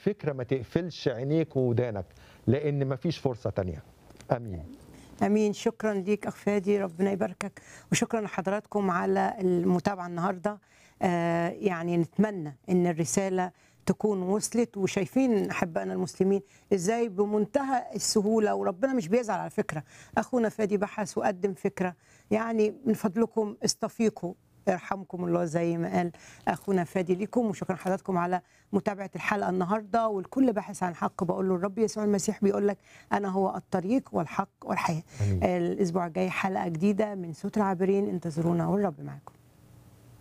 الفكره ما تقفلش عينيك وودانك لان مفيش فرصه تانية امين امين شكرا ليك اخ فادي ربنا يباركك وشكرا لحضراتكم على المتابعه النهارده آه يعني نتمنى ان الرساله تكون وصلت وشايفين احبائنا المسلمين ازاي بمنتهى السهوله وربنا مش بيزعل على فكره اخونا فادي بحث وقدم فكره يعني من فضلكم استفيقوا يرحمكم الله زي ما قال اخونا فادي ليكم وشكرا حضراتكم على متابعه الحلقه النهارده والكل باحث عن حق بقول له الرب يسوع المسيح بيقول لك انا هو الطريق والحق والحياه آمين. الاسبوع الجاي حلقه جديده من صوت العابرين انتظرونا والرب معاكم